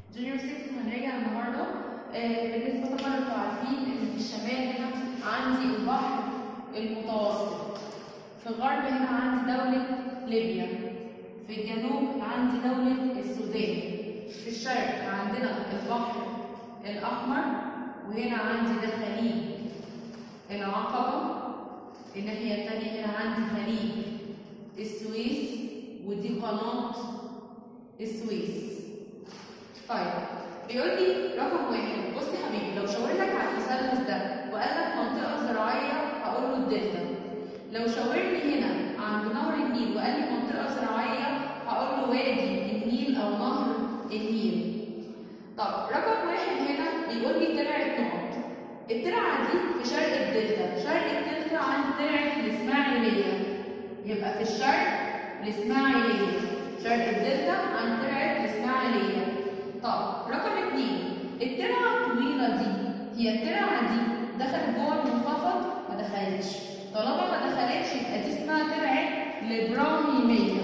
جونيور 6 هنراجع النهارده آه، بالنسبه طبعا انتوا عارفين ان في الشمال هنا عندي البحر المتوسط في الغرب هنا عندي دوله ليبيا في الجنوب عندي دوله السودان في الشرق عندنا البحر الاحمر وهنا عندي ده خليج العقبه الناحيه الثانيه هنا عندي خليج السويس ودي قناه السويس طيب بيقول لي رقم واحد بص يا حبيبي لو شاور لك على المثلث ده وقال لك منطقه زراعيه هقول له الدلتا لو شاور لي هنا عند نهر النيل وقال لي منطقه زراعيه هقول له وادي النيل او نهر النيل طب رقم واحد هنا بيقول لي ترعه نقط الترعه دي في شرق الدلتا شرق الدلتا عند ترعه الاسماعيليه يبقى في الشرق الاسماعيليه شرق الدلتا عند ترعه الاسماعيليه طب رقم اتنين الترعه الطويله دي هي الترعه دي دخلت جوه المنخفض ما دخلتش طالما ما دخلتش يبقى دي اسمها ترعه الابراهيميه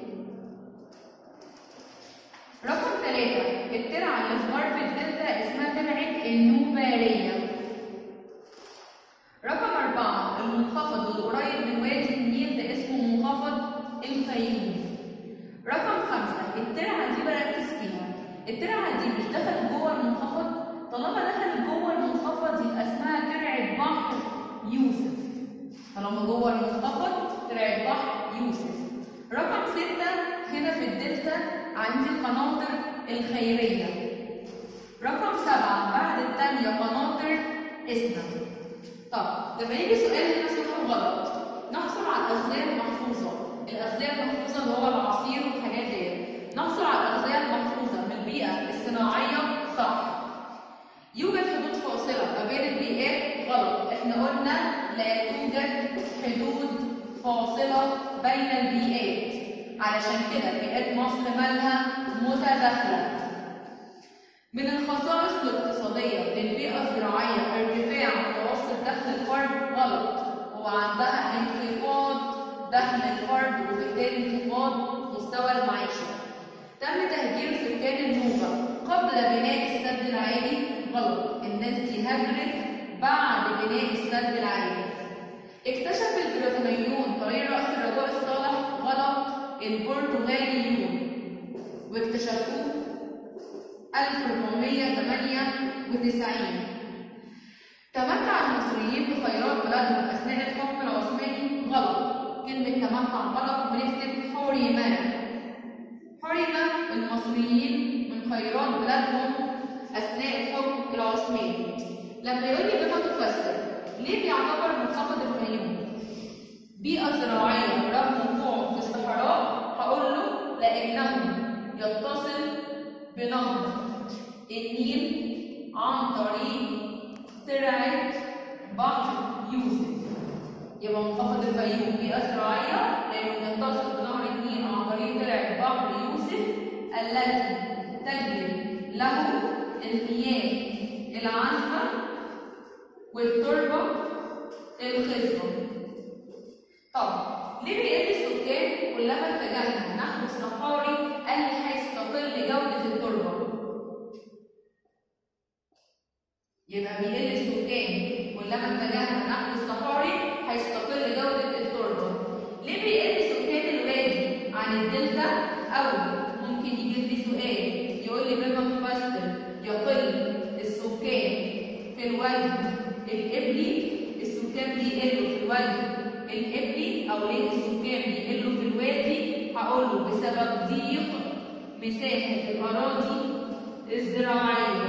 رقم ثلاثة الترعة اللي في غرب الدلتا اسمها ترعة النوبارية رقم أربعة المنخفض القريب من وادي النيل ده اسمه منخفض الفيوم رقم خمسة الترعة دي بركز فيها الترعة دي مش دخلت جوه المنخفض طالما دخلت جوه المنخفض يبقى اسمها ترعة بحر يوسف طالما جوه المنخفض ترعة بحر يوسف رقم ستة هنا في الدلتا عندي القناطر الخيرية رقم سبعة بعد الثانية قناطر إسنا طب لما يجي سؤال هنا صح وغلط نحصل على الأغذية المحفوظة الأغذية المحفوظة اللي هو العصير والحاجات دي نحصل على الأغذية المحفوظة من البيئة الصناعية صح يوجد حدود فاصلة ما بين البيئات غلط احنا قلنا لا توجد حدود فاصلة بين البيئات علشان كده بيئات مصر مالها متداخلة من الخصائص الاقتصادية للبيئة الزراعية ارتفاع متوسط دخل الفرد غلط هو عندها انخفاض دخل الفرد وبالتالي انخفاض مستوى المعيشة تم تهجير سكان النوبة قبل بناء السد العالي غلط الناس دي هاجرت بعد بناء السد العالي اكتشف البريطانيون طريق رأس الرجاء الصالح غلط البرتغاليون واكتشفوه 1498 تمتع المصريين بخيرات بلادهم أثناء الحكم العثماني غلط كلمة تمتع غلط ونكتب حرم حرم المصريين من خيرات بلادهم أثناء الحكم العثماني لما يقول لي بما تفسر ليه بيعتبر منخفض الفيوم بيئة زراعية رغم وقوعه في الصحراء هقول له لأنه يتصل بنهر النيل عن طريق ترعة بحر يوسف يبقى منخفض الفيوم بيئة زراعية لأنه يتصل بنهر النيل عن طريق ترعة بحر يوسف التي تجري له المياه العذبة والتربة الخصبة طب ليه بيقل السكان كلما اتجهنا نحو الصحاري قال حيث تقل جودة التربة يبقى بيقل السكان كلما اتجهنا نحو الصحاري حيث تقل جودة التربة ليه بيقل سكان الوادي عن الدلتا أو ممكن يجيب لي سؤال يقول لي بما تفسر يقل السكان في الوادي الإبلي السكان بيقلوا في الوادي الإبلي أو ليه السكان بيقلوا في الوادي هقول له بسبب ضيق مساحة الأراضي الزراعية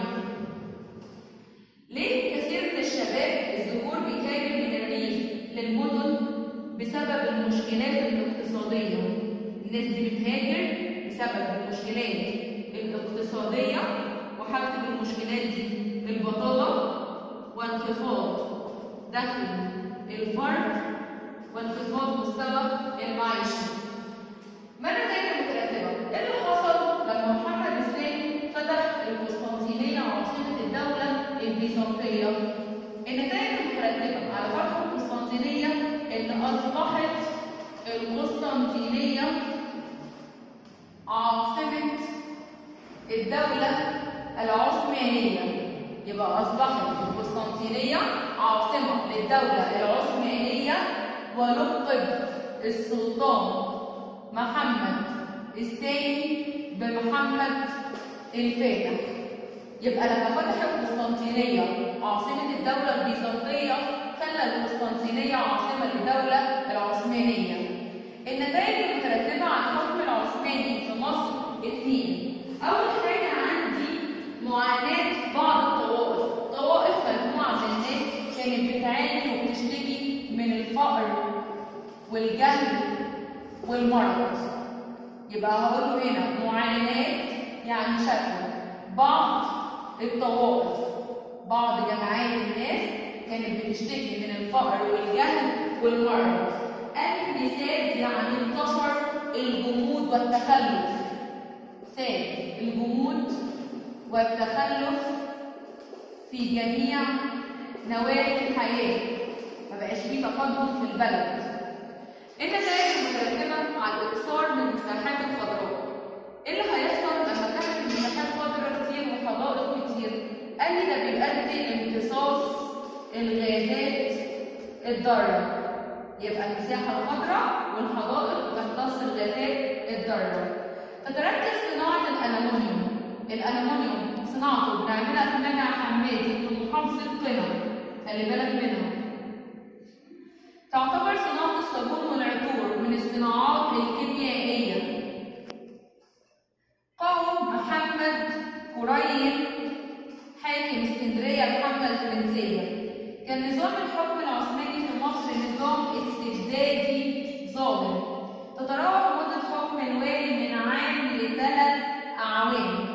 ليه كثير من الشباب الذكور بيهاجر من الريف للمدن بسبب المشكلات الاقتصادية الناس دي بتهاجر بسبب المشكلات الاقتصادية وهكتب المشكلات دي البطالة وانخفاض دخل الفرد وانخفاض مستوى المعيشة. مرة تانية مترتبة، إيه اللي حصل لما محمد الثاني فتح القسطنطينية عاصمة الدولة البيزنطية؟ النتائج المترتبة على فتح القسطنطينية إن أصبحت القسطنطينية عاصمة الدولة العثمانية يبقى أصبحت القسطنطينية عاصمة للدولة العثمانية ولقب السلطان محمد الثاني بمحمد الفاتح يبقى لما فتح القسطنطينية عاصمة الدولة البيزنطية خلى القسطنطينية عاصمة للدولة العثمانية النتائج المترتبة على الحكم العثماني في مصر اثنين أول حاجة عندي معاناة بعض الطوائف طوائف مجموعة من الناس كانت بتعاني وبتشتكي من الفقر والجهل والمرض يبقى هقول هنا معاناة يعني شكوى بعض الطوائف بعض جماعات الناس كانت بتشتكي من الفقر والجهل والمرض الانساد يعني انتشر الجمود والتخلف ساد الجمود والتخلف في جميع نواحي الحياة ما بقاش فيه تقدم في البلد النتائج المترتبة على الإكثار من المساحات الخضراء ايه اللي هيحصل لما كانت المساحات خضراء كتير وحدائق كتير؟ قال لي ده بيؤدي لامتصاص الغازات الضارة يبقى المساحة الخضراء والحدائق تمتص الغازات الضارة فتركز صناعة الألمنيوم الألمنيوم صناعته بنعملها في منع حمادي في محافظة قنا خلي بالك منها تعتبر صناعة الصابون والعطور من الصناعات الكيميائية قام محمد كريم حاكم اسكندرية الحملة الفرنسية كان نظام الحكم العثماني في مصر نظام استبدادي ظالم تتراوح مدة حكم الوالي من عام لثلاث أعوام